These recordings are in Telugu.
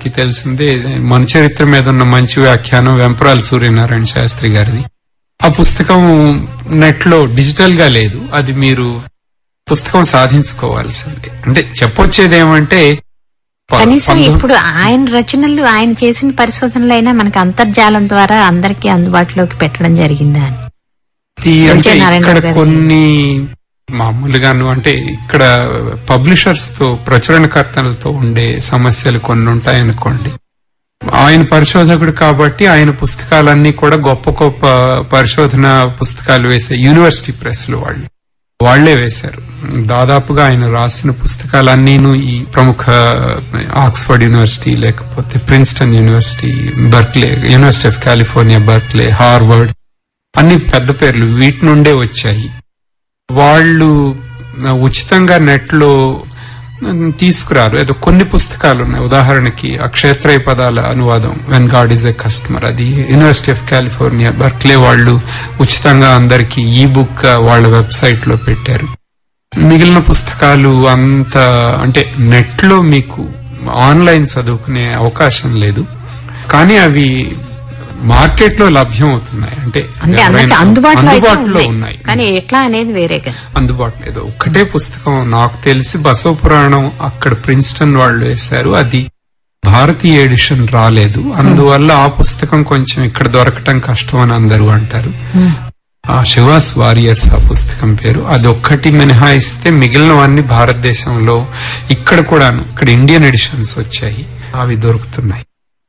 కి తెలిసిందే మన చరిత్ర మీద ఉన్న మంచి వ్యాఖ్యానం వెంపరాల సూర్యనారాయణ శాస్త్రి గారిది ఆ పుస్తకం నెట్ లో డిజిటల్ గా లేదు అది మీరు పుస్తకం సాధించుకోవాల్సిందే అంటే చెప్పొచ్చేది ఏమంటే ప- కనీసం పంతొమ్మిది- ఇప్పుడు ఆయన రచనలు ఆయన చేసిన పరిశోధనలైనా మనకి అంతర్జాలం ద్వారా అందరికీ అందుబాటులోకి పెట్టడం జరిగిందా అని ఈ అంటే విజయ నారాయణ ఇక్కడ గారిది. కొన్ని మామూలుగాను అంటే ఇక్కడ పబ్లిషర్స్ తో ప్రచురణకర్తలతో ఉండే సమస్యలు కొన్ని ఉంటాయనుకోండి ఆయన పరిశోధకుడు కాబట్టి ఆయన పుస్తకాలన్నీ కూడా గొప్ప గొప్ప పరిశోధన పుస్తకాలు వేసే యూనివర్సిటీ ప్రెస్లు వాళ్ళు వాళ్లే వేశారు దాదాపుగా ఆయన రాసిన పుస్తకాలన్నీను ఈ ప్రముఖ ఆక్స్ఫర్డ్ యూనివర్సిటీ లేకపోతే Princeton university Berkeley university of California Berkeley Harvard అన్ని పెద్ద పేర్లు వీటి నుండే వచ్చాయి వాళ్ళు ఉచితంగా నెట్ లో తీసుకురారు ఏదో కొన్ని పుస్తకాలు ఉన్నాయి ఉదాహరణకి అక్షేత్రయ పదాల అనువాదం when god is a customer అది యూనివర్సిటీ ఆఫ్ కాలిఫోర్నియా బర్క్లే వాళ్ళు ఉచితంగా అందరికి ఈ బుక్ వాళ్ళ వెబ్సైట్ లో పెట్టారు మిగిలిన పుస్తకాలు అంత అంటే నెట్ లో మీకు ఆన్లైన్ చదువుకునే అవకాశం లేదు కానీ అవి మార్కెట్ లో లభ్యం అవుతున్నాయి అంటే అంటే అందరికి ఎవరైనా- అందుబాటులో అయితే అందుబాటులో ఉన్నాయి ఉన్నాయి కానీ ఎట్లా అనేది వేరే కదా అందుబాటులో ఏదో ఒక్కటే పుస్తకం నాకు తెలిసి బసవ పురాణం అక్కడ ప్రిన్స్టన్ వాళ్ళు వేశారు అది భారతీయ ఎడిషన్ రాలేదు అందువల్ల ఆ పుస్తకం కొంచెం ఇక్కడ దొరకటం కష్టం అని అందరూ అంటారు ఆ శివాస్ వారియర్స్ ఆ పుస్తకం పేరు అది ఒక్కటి మినహాయిస్తే మిగిలినవన్నీ భారతదేశంలో ఇక్కడ కూడాను ఇక్కడ ఇండియన్ ఎడిషన్స్ వచ్చాయి అవి దొరుకుతున్నాయి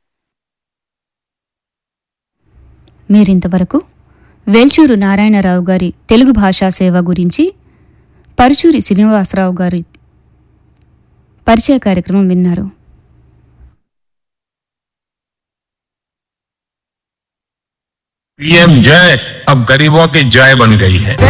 మీరింతవరకు వేల్చూరు నారాయణరావు గారి తెలుగు భాషా సేవ గురించి పరుచూరి శ్రీనివాసరావు గారి పరిచయ కార్యక్రమం విన్నారు पीएम जय अब गरीबों की जय बन गई है